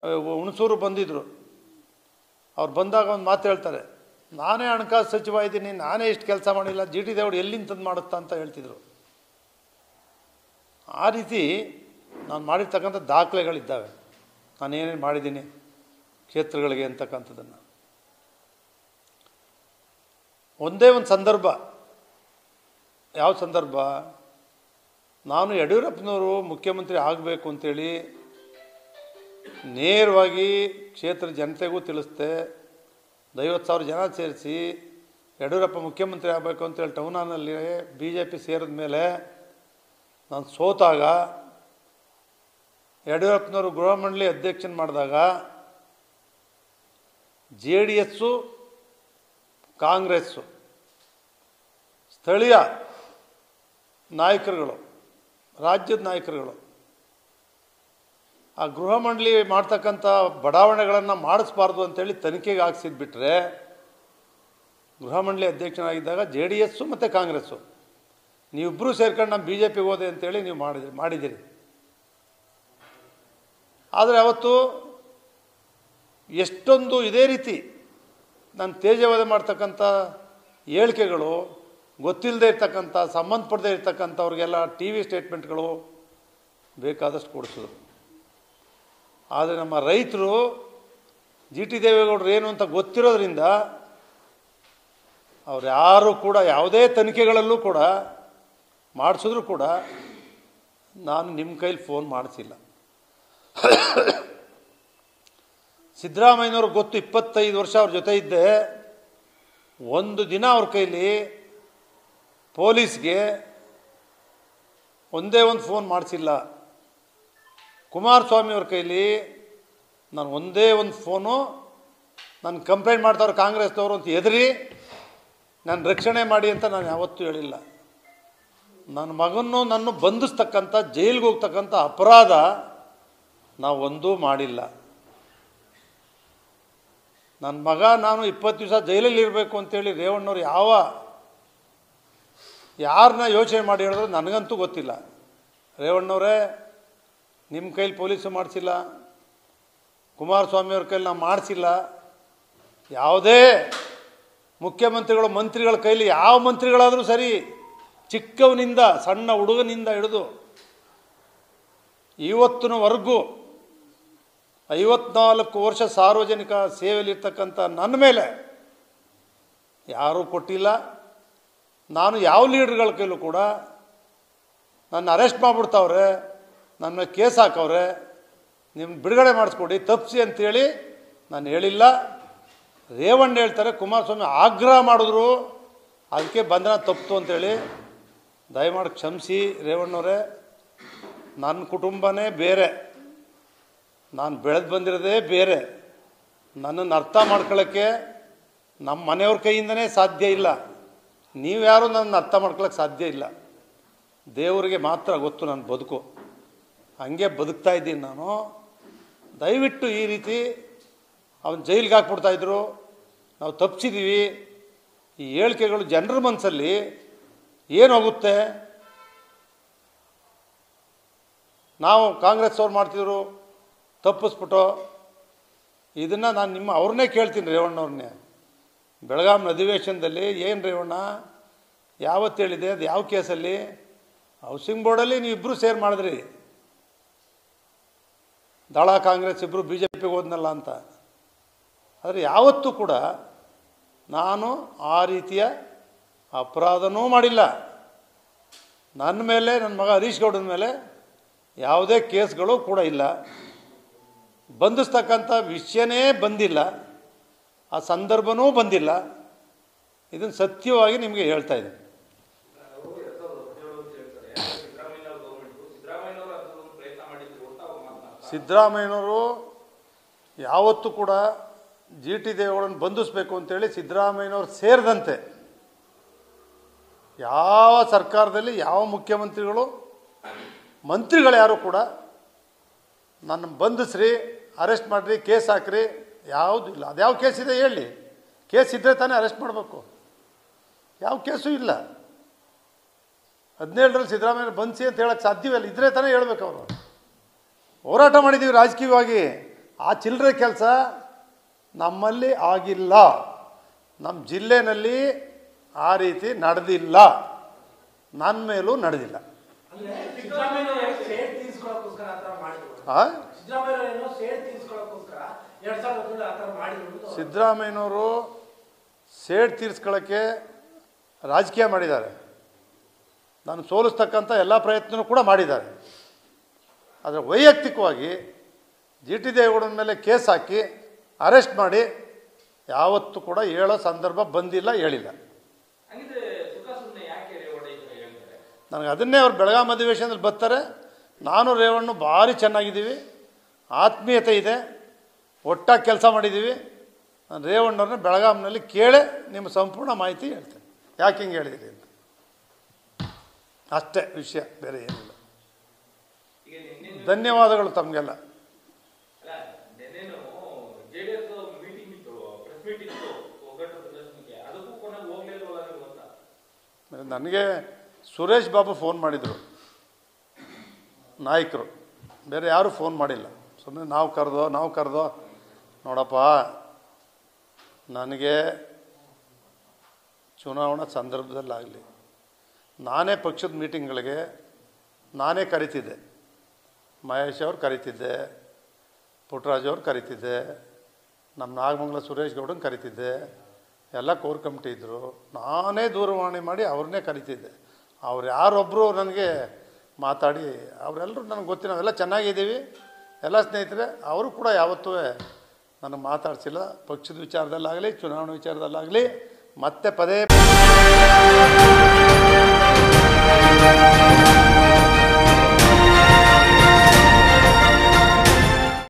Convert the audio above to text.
ಹುಣಸೂರು ಬಂದಿದ್ದರು ಅವ್ರು ಬಂದಾಗ ಒಂದು ಮಾತು ಹೇಳ್ತಾರೆ ನಾನೇ ಹಣಕಾಸು ಸಚಿವ ಇದ್ದೀನಿ ನಾನೇ ಇಷ್ಟು ಕೆಲಸ ಮಾಡಿಲ್ಲ ಜಿ ಟಿ ದೇವ್ರು ಎಲ್ಲಿಂದ ತಂದು ಮಾಡುತ್ತಾ ಅಂತ ಹೇಳ್ತಿದ್ರು ಆ ರೀತಿ ನಾನು ಮಾಡಿರ್ತಕ್ಕಂಥ ದಾಖಲೆಗಳಿದ್ದಾವೆ ನಾನು ಏನೇನು ಮಾಡಿದ್ದೀನಿ ಕ್ಷೇತ್ರಗಳಿಗೆ ಅಂತಕ್ಕಂಥದ್ದನ್ನು ಒಂದೇ ಒಂದು ಸಂದರ್ಭ ಯಾವ ಸಂದರ್ಭ ನಾನು ಯಡಿಯೂರಪ್ಪನವರು ಮುಖ್ಯಮಂತ್ರಿ ಆಗಬೇಕು ಅಂತೇಳಿ ನೇರವಾಗಿ ಕ್ಷೇತ್ರ ಜನತೆಗೂ ತಿಳಿಸ್ದೆ ಐವತ್ತು ಸಾವಿರ ಜನ ಸೇರಿಸಿ ಯಡಿಯೂರಪ್ಪ ಮುಖ್ಯಮಂತ್ರಿ ಆಗಬೇಕು ಅಂತೇಳಿ ಟೌನ್ ಹಾಲ್ನಲ್ಲಿ ಬಿ ಜೆ ಪಿ ಸೇರಿದ ಮೇಲೆ ನಾನು ಸೋತಾಗ ಯಡಿಯೂರಪ್ಪನವರು ಗೃಹ ಮಂಡಳಿ ಅಧ್ಯಕ್ಷನ ಮಾಡಿದಾಗ ಜೆ ಡಿ ಎಸ್ಸು ಕಾಂಗ್ರೆಸ್ಸು ಸ್ಥಳೀಯ ನಾಯಕರುಗಳು ರಾಜ್ಯದ ನಾಯಕರುಗಳು ಆ ಗೃಹ ಮಂಡಳಿ ಮಾಡ್ತಕ್ಕಂಥ ಬಡಾವಣೆಗಳನ್ನು ಮಾಡಿಸ್ಬಾರ್ದು ಅಂತೇಳಿ ತನಿಖೆಗೆ ಹಾಕ್ಸಿದ್ಬಿಟ್ರೆ ಗೃಹ ಮಂಡಳಿ ಅಧ್ಯಕ್ಷನಾಗಿದ್ದಾಗ ಜೆ ಡಿ ಎಸ್ಸು ಮತ್ತು ಕಾಂಗ್ರೆಸ್ಸು ನೀವಿಬ್ಬರೂ ಸೇರ್ಕೊಂಡು ನಮ್ಮ ಬಿ ಜೆ ಪಿಗೆ ಹೋದೆ ಅಂತೇಳಿ ನೀವು ಮಾಡಿದಿರಿ ಮಾಡಿದ್ದೀರಿ ಆದರೆ ಅವತ್ತು ಎಷ್ಟೊಂದು ಇದೇ ರೀತಿ ನಾನು ತೇಜವಾದ ಮಾಡ್ತಕ್ಕಂಥ ಹೇಳಿಕೆಗಳು ಗೊತ್ತಿಲ್ಲದೆ ಇರ್ತಕ್ಕಂಥ ಸಂಬಂಧಪಡದೇ ಇರ್ತಕ್ಕಂಥವ್ರಿಗೆಲ್ಲ ಟಿ ವಿ ಸ್ಟೇಟ್ಮೆಂಟ್ಗಳು ಬೇಕಾದಷ್ಟು ಕೊಡಿಸಿದ್ರು ಆದರೆ ನಮ್ಮ ರೈತರು ಜಿ ಟಿ ದೇವೇಗೌಡರು ಏನು ಅಂತ ಗೊತ್ತಿರೋದ್ರಿಂದ ಅವ್ರು ಯಾರು ಕೂಡ ಯಾವುದೇ ತನಿಖೆಗಳಲ್ಲೂ ಕೂಡ ಮಾಡಿಸಿದ್ರು ಕೂಡ ನಾನು ನಿಮ್ಮ ಕೈಲಿ ಫೋನ್ ಮಾಡಿಸಿಲ್ಲ ಸಿದ್ದರಾಮಯ್ಯನವ್ರಿಗೆ ಗೊತ್ತು ಇಪ್ಪತ್ತೈದು ವರ್ಷ ಅವ್ರ ಜೊತೆ ಇದ್ದೆ ಒಂದು ದಿನ ಅವ್ರ ಕೈಲಿ ಪೊಲೀಸ್ಗೆ ಒಂದೇ ಒಂದು ಫೋನ್ ಮಾಡಿಸಿಲ್ಲ ಕುಮಾರಸ್ವಾಮಿ ಅವ್ರ ಕೈಲಿ ನಾನು ಒಂದೇ ಒಂದು ಫೋನು ನಾನು ಕಂಪ್ಲೇಂಟ್ ಮಾಡ್ತಾವ್ರು ಕಾಂಗ್ರೆಸ್ನವರು ಅಂತ ಎದುರಿ ನಾನು ರಕ್ಷಣೆ ಮಾಡಿ ಅಂತ ನಾನು ಯಾವತ್ತೂ ಹೇಳಿಲ್ಲ ನನ್ನ ಮಗನ್ನು ನನ್ನ ಬಂಧಿಸ್ತಕ್ಕಂಥ ಜೈಲಿಗೆ ಹೋಗ್ತಕ್ಕಂಥ ಅಪರಾಧ ನಾವು ಒಂದೂ ಮಾಡಿಲ್ಲ ನನ್ನ ಮಗ ನಾನು ಇಪ್ಪತ್ತು ದಿವಸ ಜೈಲಲ್ಲಿ ಇರಬೇಕು ಅಂತೇಳಿ ರೇವಣ್ಣವ್ರು ಯಾವ ಯಾರನ್ನ ಯೋಚನೆ ಮಾಡಿ ಹೇಳಿದ್ರು ನನಗಂತೂ ಗೊತ್ತಿಲ್ಲ ರೇವಣ್ಣವರೇ ನಿಮ್ಮ ಕೈಲಿ ಪೊಲೀಸು ಮಾಡಿಸಿಲ್ಲ ಕುಮಾರಸ್ವಾಮಿಯವ್ರ ಕೈಲಿ ನಾವು ಮಾಡಿಸಿಲ್ಲ ಯಾವುದೇ ಮುಖ್ಯಮಂತ್ರಿಗಳು ಮಂತ್ರಿಗಳ ಕೈಲಿ ಯಾವ ಮಂತ್ರಿಗಳಾದರೂ ಸರಿ ಚಿಕ್ಕವನಿಂದ ಸಣ್ಣ ಹುಡುಗನಿಂದ ಹಿಡಿದು ಇವತ್ತಿನವರೆಗೂ ಐವತ್ನಾಲ್ಕು ವರ್ಷ ಸಾರ್ವಜನಿಕ ಸೇವೆಯಲ್ಲಿರ್ತಕ್ಕಂಥ ನನ್ನ ಮೇಲೆ ಯಾರೂ ಕೊಟ್ಟಿಲ್ಲ ನಾನು ಯಾವ ಲೀಡರ್ಗಳ ಕೈಲೂ ಕೂಡ ನನ್ನ ಅರೆಸ್ಟ್ ಮಾಡಿಬಿಡ್ತಾವ್ರೆ ನನ್ನ ಮೇಲೆ ಕೇಸ್ ಹಾಕವ್ರೆ ನಿಮ್ಮ ಬಿಡುಗಡೆ ಮಾಡಿಸ್ಕೊಡಿ ತಪ್ಪಿಸಿ ಅಂತೇಳಿ ನಾನು ಹೇಳಿಲ್ಲ ರೇವಣ್ಣ ಹೇಳ್ತಾರೆ ಕುಮಾರಸ್ವಾಮಿ ಆಗ್ರಹ ಮಾಡಿದ್ರು ಅದಕ್ಕೆ ಬಂಧನ ತಪ್ಪಿತು ಅಂತೇಳಿ ದಯಮಾಡಿ ಕ್ಷಮಿಸಿ ರೇವಣ್ಣವರೇ ನನ್ನ ಕುಟುಂಬನೇ ಬೇರೆ ನಾನು ಬೆಳೆದು ಬಂದಿರೋದೇ ಬೇರೆ ನನ್ನನ್ನು ಅರ್ಥ ಮಾಡ್ಕೊಳ್ಳೋಕ್ಕೆ ನಮ್ಮ ಮನೆಯವ್ರ ಕೈಯಿಂದನೇ ಸಾಧ್ಯ ಇಲ್ಲ ನೀವ್ಯಾರೂ ನನ್ನ ಅರ್ಥ ಮಾಡ್ಕೊಳ್ಳೋಕೆ ಸಾಧ್ಯ ಇಲ್ಲ ದೇವರಿಗೆ ಮಾತ್ರ ಗೊತ್ತು ನನ್ನ ಬದುಕು ಹಂಗೆ ಬದುಕ್ತಾ ಇದ್ದೀನಿ ನಾನು ದಯವಿಟ್ಟು ಈ ರೀತಿ ಅವನು ಜೈಲಿಗೆ ಹಾಕ್ಬಿಡ್ತಾಯಿದ್ರು ನಾವು ತಪ್ಪಿಸಿದ್ದೀವಿ ಈ ಹೇಳಿಕೆಗಳು ಜನರ ಮನಸ್ಸಲ್ಲಿ ಏನಾಗುತ್ತೆ ನಾವು ಕಾಂಗ್ರೆಸ್ ಅವ್ರು ಮಾಡ್ತಿದ್ರು ತಪ್ಪಿಸ್ಬಿಟ್ಟು ಇದನ್ನು ನಾನು ನಿಮ್ಮ ಅವ್ರನ್ನೇ ಕೇಳ್ತೀನಿ ರೇವಣ್ಣವ್ರನ್ನೇ ಬೆಳಗಾಂ ಅಧಿವೇಶನದಲ್ಲಿ ಏನು ರೇವಣ್ಣ ಯಾವತ್ತು ಹೇಳಿದೆ ಅದು ಯಾವ ಕೇಸಲ್ಲಿ ಹೌಸಿಂಗ್ ಬೋರ್ಡಲ್ಲಿ ನೀವು ಇಬ್ಬರು ಸೇರ್ ಮಾಡಿದ್ರಿ ದಳ ಕಾಂಗ್ರೆಸ್ ಇಬ್ಬರು ಬಿ ಜೆ ಪಿಗೆ ಹೋದ್ನಲ್ಲ ಅಂತ ಆದರೆ ಯಾವತ್ತೂ ಕೂಡ ನಾನು ಆ ರೀತಿಯ ಅಪರಾಧನೂ ಮಾಡಿಲ್ಲ ನನ್ನ ಮೇಲೆ ನನ್ನ ಮಗ ಹರೀಶ್ ಗೌಡನ ಮೇಲೆ ಯಾವುದೇ ಕೇಸ್ಗಳು ಕೂಡ ಇಲ್ಲ ಬಂಧಿಸ್ತಕ್ಕಂಥ ವಿಷಯನೇ ಬಂದಿಲ್ಲ ಆ ಸಂದರ್ಭನೂ ಬಂದಿಲ್ಲ ಇದನ್ನು ಸತ್ಯವಾಗಿ ನಿಮಗೆ ಹೇಳ್ತಾ ಇದ್ದೀನಿ ಸಿದ್ದರಾಮಯ್ಯನವರು ಯಾವತ್ತೂ ಕೂಡ ಜಿ ಟಿ ದೇವೇಗೌಡನ ಬಂಧಿಸಬೇಕು ಅಂತೇಳಿ ಸಿದ್ದರಾಮಯ್ಯನವ್ರು ಸೇರಿದಂತೆ ಯಾವ ಸರ್ಕಾರದಲ್ಲಿ ಯಾವ ಮುಖ್ಯಮಂತ್ರಿಗಳು ಮಂತ್ರಿಗಳು ಯಾರು ಕೂಡ ನನ್ನ ಬಂಧಿಸ್ರಿ ಅರೆಸ್ಟ್ ಮಾಡಿರಿ ಕೇಸ್ ಹಾಕ್ರಿ ಯಾವುದು ಇಲ್ಲ ಅದು ಯಾವ ಕೇಸ್ ಇದೆ ಹೇಳಿ ಕೇಸ್ ಇದ್ದರೆ ತಾನೇ ಅರೆಸ್ಟ್ ಮಾಡಬೇಕು ಯಾವ ಕೇಸು ಇಲ್ಲ ಹದಿನೇಳರಲ್ಲಿ ಸಿದ್ದರಾಮಯ್ಯ ಬಂಧಿಸಿ ಅಂತ ಹೇಳಕ್ಕೆ ಸಾಧ್ಯವೇ ಇಲ್ಲ ಇದ್ರೆ ತಾನೇ ಹೇಳ್ಬೇಕು ಅವರು ಹೋರಾಟ ಮಾಡಿದ್ದೀವಿ ರಾಜಕೀಯವಾಗಿ ಆ ಚಿಲ್ಲರೆ ಕೆಲಸ ನಮ್ಮಲ್ಲಿ ಆಗಿಲ್ಲ ನಮ್ಮ ಜಿಲ್ಲೆನಲ್ಲಿ ಆ ರೀತಿ ನಡೆದಿಲ್ಲ ನನ್ನ ಮೇಲೂ ನಡೆದಿಲ್ಲ ಅಂದ್ರೆ ಸಿದ್ದರಾಮಯ್ಯ ಸೇಡ್ ತೀರ್ಸ್ಕೊಳಕ್ಕೋಸ್ಕರ ಆ ಥರ ಮಾಡಿದ್ರು ಆ? ಸಿದ್ದರಾಮಯ್ಯ ಏನೋ ಸೇಡ್ ತೀರ್ಸ್ಕೊಳಕ್ಕೋಸ್ಕರ ಎರಡ್ ಸಾವಿರದ ಹದಿನೇಳು ಆ ಥರ ಮಾಡಿದ್ರು ಅಂತ ಸಿದ್ದರಾಮಯ್ಯನವರು ಸೇಡ್ ತೀರಿಸ್ಕೊಳ್ಳೋಕ್ಕೆ ರಾಜಕೀಯ ಮಾಡಿದ್ದಾರೆ ನಾನು ಸೋಲಿಸ್ತಕ್ಕಂಥ ಎಲ್ಲ ಪ್ರಯತ್ನನೂ ಕೂಡ ಮಾಡಿದ್ದಾರೆ ಆದರೆ ವೈಯಕ್ತಿಕವಾಗಿ ಜಿ ಟಿ ದೇವೇಗೌಡನ ಮೇಲೆ ಕೇಸ್ ಹಾಕಿ ಅರೆಸ್ಟ್ ಮಾಡಿ ಯಾವತ್ತೂ ಕೂಡ ಹೇಳೋ ಸಂದರ್ಭ ಬಂದಿಲ್ಲ ಹೇಳಿಲ್ಲ ಹಂಗಿದ್ರೆ ಸುಖ ಸುಮ್ಮನೆ ಯಾಕೆ ರೇವಣ್ಣ ಈ ಥರ ಹೇಳ್ತಾರೆ ನನಗೆ ಅದನ್ನೇ ಅವ್ರು ಬೆಳಗಾವಿ ಅಧಿವೇಶನದಲ್ಲಿ ಬರ್ತಾರೆ ನಾನು ರೇವಣ್ಣು ಭಾರಿ ಚೆನ್ನಾಗಿದ್ದೀವಿ ಆತ್ಮೀಯತೆ ಇದೆ ಒಟ್ಟಾಗಿ ಕೆಲಸ ಮಾಡಿದ್ದೀವಿ ನಾನು ರೇವಣ್ಣವ್ರನ್ನ ಬೆಳಗಾಂನಲ್ಲಿ ಕೇಳೇ ನಿಮ್ಮ ಸಂಪೂರ್ಣ ಮಾಹಿತಿ ಹೇಳ್ತೇನೆ ಯಾಕೆ ಹಿಂಗೆ ಹೇಳಿದಿರಿ ಅಂತ ಅಷ್ಟೇ ವಿಷಯ ಬೇರೆ ಏನಿಲ್ಲ ಈಗ ನಿನ್ನೆ ಧನ್ಯವಾದಗಳು ತಮಗೆಲ್ಲ ಅಲ್ಲ ನಿನ್ನೆನು ಜೆ ಡಿ ಎಸ್ ಮೀಟಿಂಗ್ ಇತ್ತು ಪ್ರೆಸ್ ಮೀಟ್ ಇತ್ತು ಒಗ್ಗಟ್ಟು ಪ್ರದರ್ಶನಕ್ಕೆ ಅದಕ್ಕೂ ಕೊನೆಗೆ ಹೋಗ್ಲಿಲ್ವಲ್ಲ ನೀವು ಅಂತ ನನಗೆ ಸುರೇಶ್ ಬಾಬು ಫೋನ್ ಮಾಡಿದರು ನಾಯಕರು ಬೇರೆ ಯಾರೂ ಫೋನ್ ಮಾಡಿಲ್ಲ ಸುಮ್ಮನೆ ನಾವು ಕರೆದೋ ನಾವು ಕರೆದೋ ನೋಡಪ್ಪ ನನಗೆ ಚುನಾವಣಾ ಸಂದರ್ಭದಲ್ಲಾಗಲಿ ನಾನೇ ಪಕ್ಷದ ಮೀಟಿಂಗ್ಗಳಿಗೆ ನಾನೇ ಕರಿತಿದ್ದೆ ಮಹೇಶ್ ಅವ್ರು ಕರಿತಿದ್ದೆ ಪುಟ್ಟರಾಜ್ ಅವ್ರು ಕರಿತಿದ್ದೆ ನಮ್ಮ ನಾಗಮಂಗಲ ಸುರೇಶ್ ಗೌಡನ್ ಕರಿತಿದ್ದೆ ಎಲ್ಲ ಕೋರ್ ಕಮಿಟಿ ಇದ್ದರು ನಾನೇ ದೂರವಾಣಿ ಮಾಡಿ ಅವ್ರನ್ನೇ ಕರಿತಿದ್ದೆ ಅವ್ರು ಯಾರೊಬ್ಬರು ನನಗೆ ಮಾತಾಡಿ ಅವರೆಲ್ಲರೂ ನನಗೆ ಗೊತ್ತಿಲ್ಲ ನಾವೆಲ್ಲ ಚೆನ್ನಾಗಿದ್ದೀವಿ ಎಲ್ಲ ಸ್ನೇಹಿತರೆ ಅವರು ಕೂಡ ಯಾವತ್ತೂ ನನಗೆ ಮಾತಾಡ್ಸಿಲ್ಲ ಪಕ್ಷದ ವಿಚಾರದಲ್ಲಾಗಲಿ ಚುನಾವಣೆ ವಿಚಾರದಲ್ಲಾಗಲಿ ಮತ್ತೆ ಪದೇ